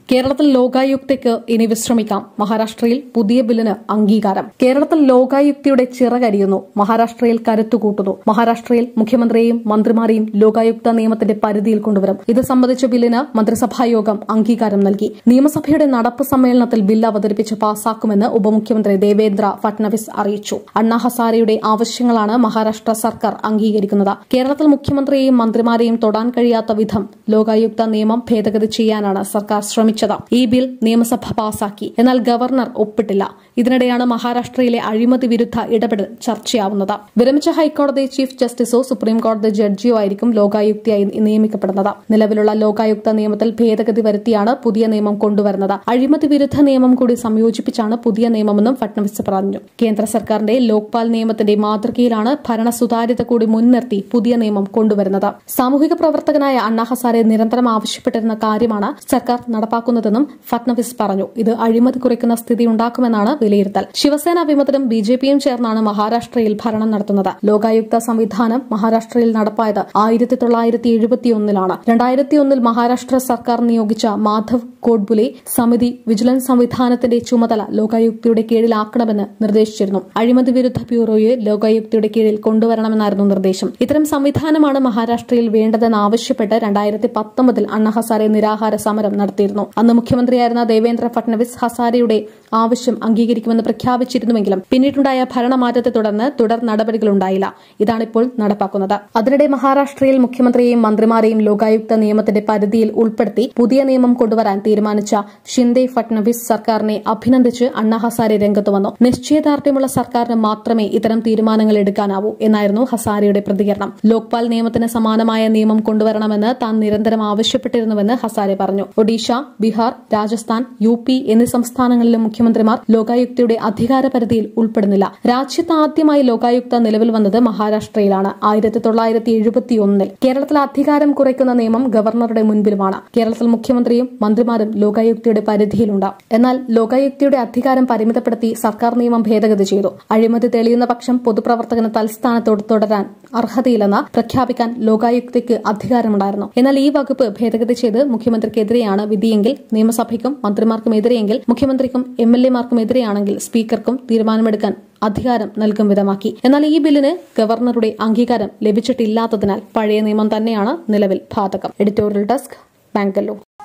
കേരളത്തിൽ ലോകായുക്തയ്ക്ക് ഇനി വിശ്രമിക്കാം മഹാരാഷ്ട്രയിൽ പുതിയ ബില്ലിന് അംഗീകാരം കേരളത്തിൽ ലോകായുക്തയുടെ ചിറകരിയുന്നു മഹാരാഷ്ട്രയിൽ കരുത്തുകൂട്ടുന്നു മഹാരാഷ്ട്രയിൽ മുഖ്യമന്ത്രിയെയും മന്ത്രിമാരെയും ലോകായുക്ത നിയമത്തിന്റെ പരിധിയിൽ കൊണ്ടുവരും ഇത് സംബന്ധിച്ച ബില്ലിന് മന്ത്രിസഭായോഗം അംഗീകാരം നൽകി നിയമസഭയുടെ നടപ്പ് സമ്മേളനത്തിൽ ബില്ല് അവതരിപ്പിച്ച് പാസാക്കുമെന്ന് ഉപമുഖ്യമന്ത്രി ദേവേന്ദ്ര ഫട്നവിസ് അറിയിച്ചു അണ്ണാ ഹസാരെയുടെ ആവശ്യങ്ങളാണ് മഹാരാഷ്ട്ര സർക്കാർ അംഗീകരിക്കുന്നത് കേരളത്തിൽ മുഖ്യമന്ത്രിയെയും മന്ത്രിമാരെയും തൊടാൻ കഴിയാത്ത വിധം ലോകായുക്ത നിയമം ഭേദഗതി ചെയ്യാനാണ് സർക്കാർ ശ്രമിച്ചത് ഈ ബിൽ നിയമസഭ പാസാക്കി എന്നാൽ ഗവർണർ ഒപ്പിട്ടില്ല ഇതിനിടെയാണ് മഹാരാഷ്ട്രയിലെ അഴിമതി വിരുദ്ധ ഇടപെടൽ ചർച്ചയാവുന്നത് വിരമിച്ച ഹൈക്കോടതി ചീഫ് ജസ്റ്റിസോ സുപ്രീം കോടതി ജഡ്ജിയോ ആയിരിക്കും ലോകായുക്തയായി നിയമിക്കപ്പെടുന്നത് നിലവിലുള്ള ലോകായുക്ത നിയമത്തിൽ ഭേദഗതി വരുത്തിയാണ് പുതിയ നിയമം കൊണ്ടുവരുന്നത് അഴിമതി വിരുദ്ധ നിയമം കൂടി സംയോജിപ്പിച്ചാണ് പുതിയ നിയമമെന്നും ഫട്നവിസ് പറഞ്ഞു കേന്ദ്ര സർക്കാരിന്റെ ലോക്പാൽ നിയമത്തിന്റെ മാതൃകയിലാണ് ഭരണ സുതാര്യത കൂടി മുൻനിർത്തി പുതിയ നിയമം കൊണ്ടുവരുന്നത് സാമൂഹിക പ്രവർത്തകനായ അണ്ണാ ഹസാരെ നിരന്തരം ആവശ്യപ്പെട്ടിരുന്ന കാര്യമാണ് സർക്കാർ നടപ്പാക്കുന്നതെന്നും ഫട്നവിസ് പറഞ്ഞു ഇത് അഴിമതി കുറയ്ക്കുന്ന സ്ഥിതി ഉണ്ടാക്കുമെന്നാണ് വിലയിരുത്തൽ ശിവസേന വിമതരും ബി ജെ പിയും ചേർന്നാണ് മഹാരാഷ്ട്രയിൽ ഭരണം നടത്തുന്നത് ലോകായുക്ത സംവിധാനം മഹാരാഷ്ട്രയിൽ നടപ്പായത് ആയിരത്തി തൊള്ളായിരത്തി എഴുപത്തിയൊന്നിലാണ് രണ്ടായിരത്തി ഒന്നിൽ മഹാരാഷ്ട്ര സർക്കാർ നിയോഗിച്ച മാധവ് കോഡ്ബുലെ സമിതി വിജിലൻസ് സംവിധാനത്തിന്റെ ചുമതല ലോകായുക്തയുടെ കീഴിലാക്കണമെന്ന് നിർദ്ദേശിച്ചിരുന്നു അഴിമതി വിരുദ്ധ ബ്യൂറോയെ ലോകായുക്തയുടെ കീഴിൽ കൊണ്ടുവരണമെന്നായിരുന്നു നിർദ്ദേശം ഇത്തരം സംവിധാനമാണ് മഹാരാഷ്ട്രയിൽ വേണ്ടതെന്നാവശ്യപ്പെട്ട് രണ്ടായിരത്തി പത്തൊമ്പതിൽ അണ്ണ ഹസാരെ നിരാഹാര സമരം നടത്തിയിരുന്നു അന്ന് മുഖ്യമന്ത്രിയായിരുന്ന ദേവേന്ദ്ര ഫട്നവിസ് ഹസാരെയുടെ ആവശ്യം അംഗീകരിക്കുമെന്ന് പ്രഖ്യാപിച്ചിരുന്നുവെങ്കിലും പിന്നീടുണ്ടായ ഭരണമാറ്റത്തെ തുടർന്ന് തുടർ നടപടികളുണ്ടായില്ല ഇതാണിപ്പോൾ നടപ്പാക്കുന്നത് അതിനിടെ മഹാരാഷ്ട്രയിൽ മുഖ്യമന്ത്രിയെയും മന്ത്രിമാരെയും ലോകായുക്ത നിയമത്തിന്റെ പരിധിയിൽ ഉൾപ്പെടുത്തി പുതിയ നിയമം കൊണ്ടുവരാൻ തീരുമാനിച്ച ഷിൻഡെ ഫട്നവിസ് സർക്കാരിനെ അഭിനന്ദിച്ച് അണ്ണ ഹസാരെ രംഗത്ത് വന്നു നിശ്ചയദാർഢ്യമുള്ള സർക്കാരിന് മാത്രമേ ഇത്തരം തീരുമാനങ്ങൾ എടുക്കാനാവൂ എന്നായിരുന്നു ഹസാരെയുടെ പ്രതികരണം ലോക്പാൽ നിയമത്തിന് സമാനമായ നിയമം കൊണ്ടുവരണമെന്ന് താൻ നിരന്തരം ആവശ്യപ്പെട്ടിരുന്നുവെന്ന് ഹസാരെ പറഞ്ഞു ഒഡീഷ ബീഹാർ രാജസ്ഥാൻ യു പി എന്നീ സംസ്ഥാനങ്ങളിലെ മുഖ്യമന്ത്രിമാർ ലോകായുക്തയുടെ അധികാര പരിധിയിൽ ഉൾപ്പെടുന്നില്ല രാജ്യത്ത് ആദ്യമായി ലോകായുക്ത നിലവിൽ വന്നത് മഹാരാഷ്ട്രയിലാണ് ആയിരത്തി തൊള്ളായിരത്തി എഴുപത്തിയൊന്നിൽ കേരളത്തിൽ അധികാരം കുറയ്ക്കുന്ന നിയമം ഗവർണറുടെ മുൻപിലുമാണ് കേരളത്തിൽ മുഖ്യമന്ത്രിയും മന്ത്രിമാരും ലോകായുക്തയുടെ പരിധിയിലുണ്ട് എന്നാൽ ലോകായുക്തയുടെ അധികാരം പരിമിതപ്പെടുത്തി സർക്കാർ നിയമം ഭേദഗതി ചെയ്തു അഴിമതി തെളിയുന്ന പക്ഷം പൊതുപ്രവർത്തകന് തൽസ്ഥാനത്തോട് തുടരാൻ അർഹതയില്ലെന്ന് പ്രഖ്യാപിക്കാൻ ലോകായുക്തയ്ക്ക് അധികാരമുണ്ടായിരുന്നു എന്നാൽ ഈ വകുപ്പ് ഭേദഗതി ചെയ്ത് മുഖ്യമന്ത്രിക്കെതിരെയാണ് വിധിയെങ്കിൽ നിയമസഭയ്ക്കും മന്ത്രിമാർക്കും എതിരെയെങ്കിൽ മുഖ്യമന്ത്രിക്കും എം എൽ എമാർക്കും എതിരെയാണെങ്കിൽ സ്പീക്കർക്കും തീരുമാനമെടുക്കാൻ അധികാരം നൽകും വിധമാക്കി എന്നാൽ ഈ ബില്ലിന് ഗവർണറുടെ അംഗീകാരം ലഭിച്ചിട്ടില്ലാത്തതിനാൽ പഴയ നിയമം തന്നെയാണ് നിലവിൽ ബാധകം എഡിറ്റോറിയൽ ഡെസ്ക് ബാങ്കല്ലൂർ